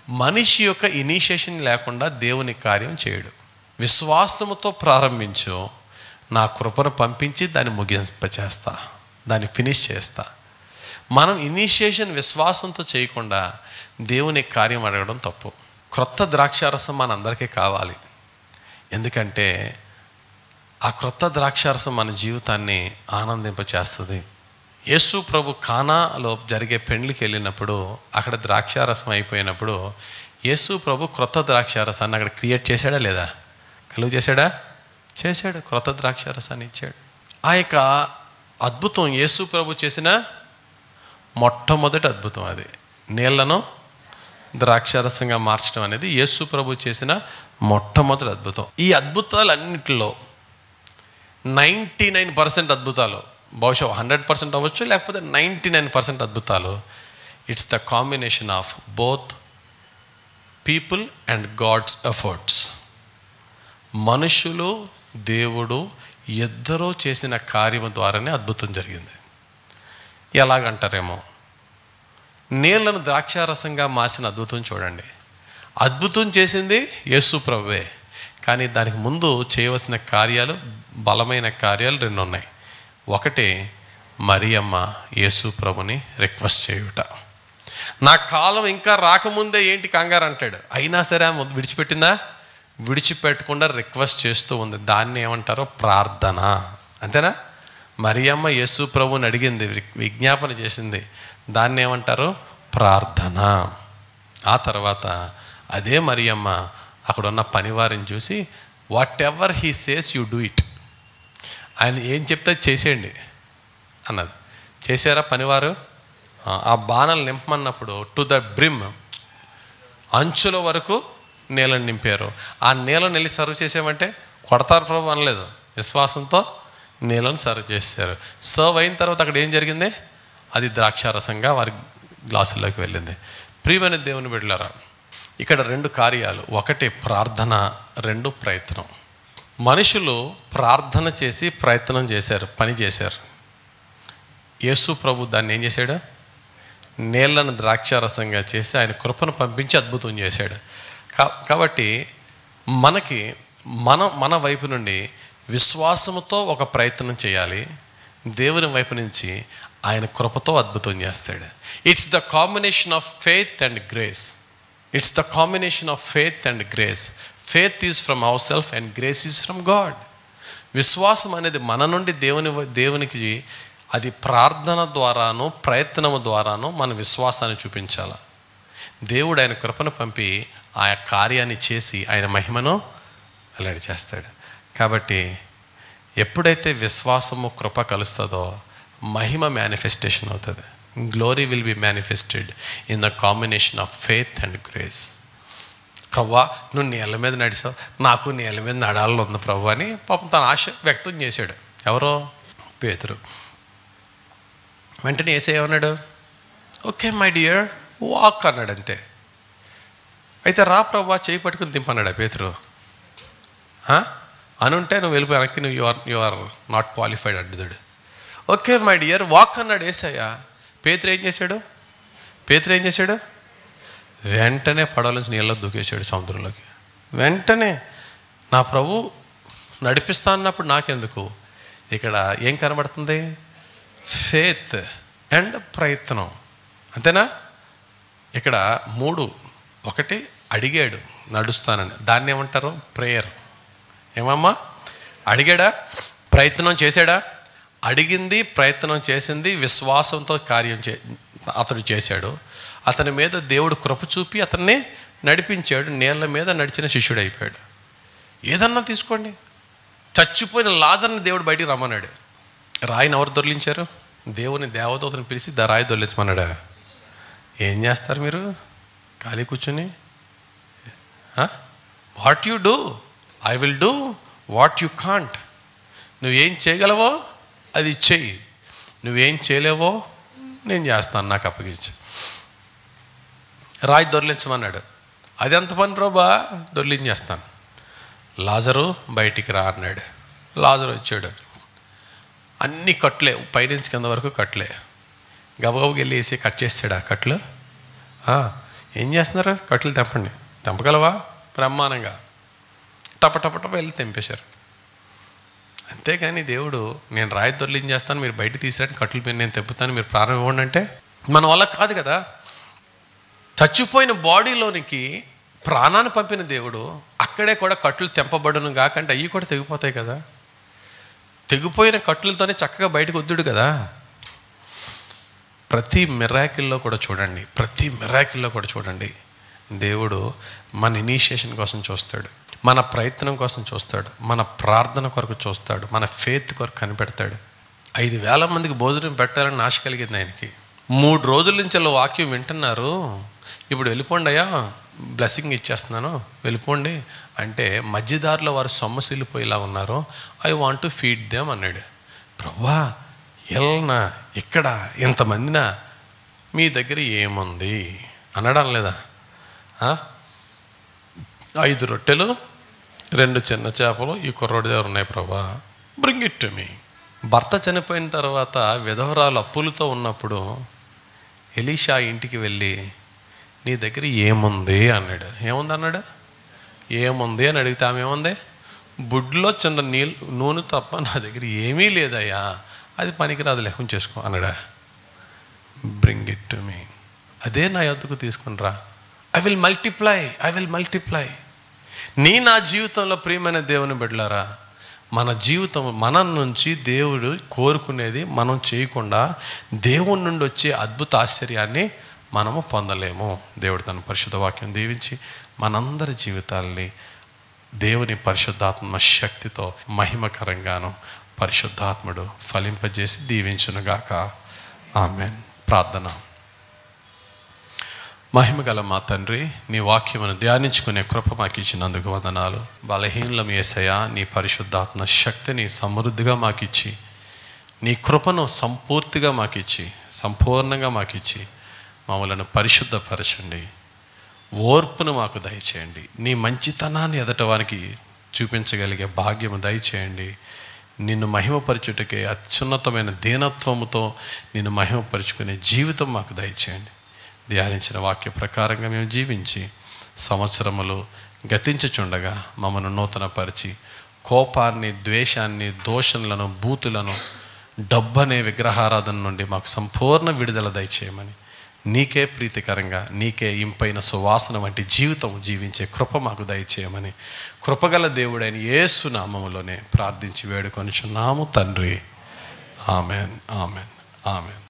మనిషి యొక్క ఇనిషియేషన్ లేకుండా దేవుని కార్యం చేయడు విశ్వాసముతో ప్రారంభించు నా కృపను పంపించి దాన్ని ముగింపచేస్తా దాన్ని ఫినిష్ చేస్తా మనం ఇనిషియేషన్ విశ్వాసంతో చేయకుండా దేవుని కార్యం అడగడం తప్పు క్రొత్త ద్రాక్షారసం మనందరికీ కావాలి ఎందుకంటే ఆ క్రొత్త ద్రాక్షారసం మన జీవితాన్ని ఆనందింపచేస్తుంది యేసు ప్రభు కానాలో జరిగే పెండ్లికి వెళ్ళినప్పుడు అక్కడ ద్రాక్షారసం అయిపోయినప్పుడు యేసు ప్రభు క్రొత్త ద్రాక్షారసాన్ని అక్కడ క్రియేట్ చేశాడా లేదా కలుగు చేశాడా చేశాడు క్రొత్త ద్రాక్షారసాన్ని ఇచ్చాడు ఆ యొక్క అద్భుతం యేసు ప్రభు చేసిన మొట్టమొదటి అద్భుతం అది నీళ్లను ద్రాక్షారసంగా మార్చడం అనేది యేసు ప్రభు చేసిన మొట్టమొదటి అద్భుతం ఈ అద్భుతాలన్నిటిలో నైంటీ నైన్ పర్సెంట్ అద్భుతాలు బహుశా హండ్రెడ్ పర్సెంట్ అవ్వచ్చు లేకపోతే నైంటీ నైన్ పర్సెంట్ అద్భుతాలు it's the combination of both people and God's efforts మనుషులు దేవుడు ఇద్దరూ చేసిన కార్యము ద్వారానే అద్భుతం జరిగింది ఎలాగంటారేమో నీళ్లను ద్రాక్షారసంగా మార్చిన అద్భుతం చూడండి అద్భుతం చేసింది యేసు ప్రభువే కానీ దానికి ముందు చేయవలసిన కార్యాలు బలమైన కార్యాలు రెండు ఉన్నాయి ఒకటి మరియమ్మ యేసు ప్రభుని రిక్వెస్ట్ చేయుట నా కాలం ఇంకా రాకముందే ఏంటి కంగారు అంటాడు అయినా సరే ఆమె విడిచిపెట్టిందా విడిచిపెట్టకుండా రిక్వెస్ట్ చేస్తూ ఉంది దాన్ని ఏమంటారో ప్రార్థన అంతేనా మరియమ్మ యేసు ప్రభుని అడిగింది వి- విజ్ఞాపన చేసింది దాన్ని ఏమంటారు ప్రార్థన ఆ తర్వాత అదే మరియమ్మ అక్కడ ఉన్న పనివారిని చూసి whatever he says you do it ఆయన ఏం చెప్తే అది చేసేయండి అన్నది చేశారా పనివారు ఆ, ఆ బాణలు నింపమన్నప్పుడు టు ద బ్రిమ్ అంచుల వరకు నీళ్ళని నింపారు ఆ నీళ్ళని వెళ్ళి సర్వ్ చేసామంటే కొడతారు ప్రభు అనలేదు విశ్వాసంతో నీళ్ళని సర్వ్ చేశారు సర్వ్ అయిన తర్వాత అక్కడ ఏం జరిగింది అది ద్రాక్షారసంగా వారి గ్లాసుల్లోకి వెళ్ళింది ప్రియమైన దేవుని బిడ్డలారా ఇక్కడ రెండు కార్యాలు ఒకటి ప్రార్థన రెండు ప్రయత్నం మనుషులు ప్రార్థన చేసి ప్రయత్నం చేశారు పని చేశారు యేసు ప్రభు దాన్ని ఏం చేశాడు నీళ్లను ద్రాక్షారసంగా చేసి ఆయన కృపను పంపించి అద్భుతం చేశాడు కా- కాబట్టి మనకి మన మన వైపు నుండి విశ్వాసముతో ఒక ప్రయత్నం చేయాలి దేవుని వైపు నుంచి ఆయన కృపతో అద్భుతం చేస్తాడు it's the combination of faith and grace it's the combination of faith and grace faith is from our self and grace is from God విశ్వాసం అనేది మన నుండి దేవుని దేవునికి అది ప్రార్థన ద్వారాను ప్రయత్నము ద్వారాను మన విశ్వాసాన్ని చూపించాలి దేవుడు ఆయన కృపను పంపి ఆ కార్యాన్ని చేసి ఆయన మహిమను వెల్లడి చేస్తాడు కాబట్టి ఎప్పుడైతే విశ్వాసము కృప కలుస్తుందో మహిమ మేనిఫెస్టేషన్ అవుతుంది glory will be manifested in the combination of faith and grace ప్రవ్వా నువ్వు నీళ్ళ మీద నడిచావు నాకు నీళ్ళ మీద నడాలని ఉంది ప్రభు అని పాపం తన ఆశ వ్యక్తం చేశాడు ఎవరో పేతురు వెంటనే ఏసే ఏమన్నాడు ఓకే మై డియర్ వాక్ అన్నాడు అంతే అయితే రా ప్రభా చేయి పట్టుకుని దింపన్నాడు ఆ పేతురు ఆ? అనుంటే నువ్వు వెళ్ళిపోయి వెనక్కి నువ్వు you are you are not qualified అడ్డుదాడు ఓకే మై డియర్ వాక్ అన్నాడు ఏసయ్య పేతురు ఏం చేశాడు పేతురు ఏం చేశాడు వెంటనే పడవ నుంచి నీళ్ళలో దూకేశాడు సముద్రంలోకి వెంటనే నా ప్రభు నడిపిస్తా అన్నప్పుడు నాకెందుకు ఇక్కడ ఏం కనబడుతుంది ఫేత్ అండ్ ప్రయత్నం అంతేనా ఇక్కడ మూడు ఒకటి అడిగాడు నడుస్తానని దాన్ని ఏమంటారు ప్రేయర్ ఏమమ్మా అడిగాడా ప్రయత్నం చేశాడా అడిగింది ప్రయత్నం చేసింది విశ్వాసంతో కార్యం చే అతడు చేశాడు అతని మీద దేవుడు కృప చూపి అతన్ని నడిపించాడు నీళ్ళ మీద నడిచిన శిష్యుడు అయిపోయాడు ఏదన్నా తీసుకోండి చచ్చిపోయిన లాజర్ని దేవుడు బయటికి రమ్మన్నాడు రాయిని ఎవరు దొర్లించారు దేవుని దేవదూతని పిలిచి ద రాయి దొర్లించమన్నాడా ఏం చేస్తారు మీరు ఖాళీ కూర్చొని what you do I will do what you can't నువ్వేం చేయగలవో అది చెయ్యి నువ్వేం చేయలేవో నేను చేస్తాను నాకు అప్పగించు రాయి దొర్లించమన్నాడు అది ఎంత పని ప్రభా దొర్లించేస్తాను లాజరు బయటికి రా అన్నాడు లాజరు వచ్చాడు అన్ని కట్లే పైనుంచి కింద వరకు కట్లే గబగబకి వెళ్ళి వేసి కట్ చేస్తాడు ఆ కట్లు ఆ, ఏం చేస్తున్నారు కట్టెలు తెంపండి తెంపగలవా బ్రహ్మాండంగా టప టప టప వెళ్ళి తెంపేశారు అంతేగాని దేవుడు నేను రాయి దొర్లిం చేస్తాను మీరు బయట తీసిరండి కట్టెలు పైన నేను తెంపుతాను మీరు ప్రాణం ఇవ్వండి అంటే మన వల్ల కాదు కదా చచ్చిపోయిన బాడీలోనికి ప్రాణాన్ని పంపిన దేవుడు అక్కడే కూడా కట్లు తెంపబడును కాకంటే అవి కూడా తెగిపోతాయి కదా తెగిపోయిన కట్లతోనే చక్కగా బయటకు వద్దుడు కదా ప్రతి మిరాకిల్లో కూడా చూడండి ప్రతి మిరాకిల్లో కూడా చూడండి దేవుడు మన ఇనీషియేషన్ కోసం చూస్తాడు మన ప్రయత్నం కోసం చూస్తాడు మన ప్రార్థన కొరకు చూస్తాడు మన ఫేత్ కొరకు కనిపెడతాడు ఐదు వేల మందికి భోజనం పెట్టాలని ఆశ కలిగింది ఆయనకి మూడు రోజుల నుంచి అలా వాక్యం వింటున్నారు ఇప్పుడు వెళ్ళిపోండి అయ్యా బ్లెస్సింగ్ ఇచ్చేస్తున్నాను వెళ్ళిపోండి అంటే మధ్యదారిలో వారు సొమ్మసిల్లిపోయేలా ఉన్నారు I want to feed them అన్నాడు ప్రవ్వా ఎల్నా ఇక్కడ ఇంతమందినా మీ దగ్గర ఏముంది అనడం లేదా ఆ? ఐదు రొట్టెలు రెండు చిన్న చేపలు ఈ కుర్రోడి దగ్గర ఉన్నాయి ప్రభా బ్రింగ్ ఇట్ టు మీ భర్త చనిపోయిన తర్వాత విధవరాలు అప్పులతో ఉన్నప్పుడు ఎలీషా ఇంటికి వెళ్ళి నీ దగ్గర ఏముంది అన్నాడు ఏముంది అన్నాడు ఏముంది అని అడిగితే ఆమె ఏముంది బుడ్లో చిన్న నీళ్ళు నూనె తప్ప నా దగ్గర ఏమీ లేదయ్యా అది పనికిరాదు లెహం చేసుకో అన్నాడా బ్రింగ్ ఇట్ టు మీ అదే నా యొద్దకు తీసుకునిరా I will multiply I will multiply నీ నా జీవితంలో ప్రియమైన దేవుని బిడ్డలారా మన జీవితం మన నుంచి దేవుడు కోరుకునేది మనం చేయకుండా దేవుని నుండి వచ్చే అద్భుత ఆశ్చర్యాన్ని మనము పొందలేము దేవుడు తన పరిశుద్ధ వాక్యం దీవించి మనందరి జీవితాల్ని దేవుని పరిశుద్ధాత్మ శక్తితో మహిమకరంగాను పరిశుద్ధాత్ముడు ఫలింపజేసి దీవించునుగాక ఆమె ప్రార్థన మహిమగల మా తండ్రి నీ వాక్యమును ధ్యానించుకునే కృప మాకు ఇచ్చినందుకు వందనాలు బలహీనలం ఏసయా నీ పరిశుద్ధాత్మ శక్తిని సమృద్ధిగా మాకిచ్చి నీ కృపను సంపూర్తిగా మాకిచ్చి సంపూర్ణంగా మాకిచ్చి మమ్మలను పరిశుద్ధపరచండి ఓర్పును మాకు దయచేయండి నీ మంచితనాన్ని ఎదటవానికి చూపించగలిగే భాగ్యము దయచేయండి నిన్ను మహిమపరచుటకే అత్యున్నతమైన దీనత్వముతో నిన్ను మహిమపరుచుకునే జీవితం మాకు దయచేయండి ధ్యానించిన వాక్య ప్రకారంగా మేము జీవించి సంవత్సరములు గతించుచుండగా మమ్మను నూతనపరిచి కోపాన్ని ద్వేషాన్ని దోషణలను బూతులను డబ్బనే విగ్రహారాధన నుండి మాకు సంపూర్ణ విడుదల దయచేయమని నీకే ప్రీతికరంగా నీకే ఇంపైన సువాసన వంటి జీవితం జీవించే కృప మాకు దయచేయమని కృపగల దేవుడైన యేసు నామములోనే ప్రార్థించి వేడుకొనిచున్నాము తండ్రి ఆమెన్ ఆమెన్ ఆమెన్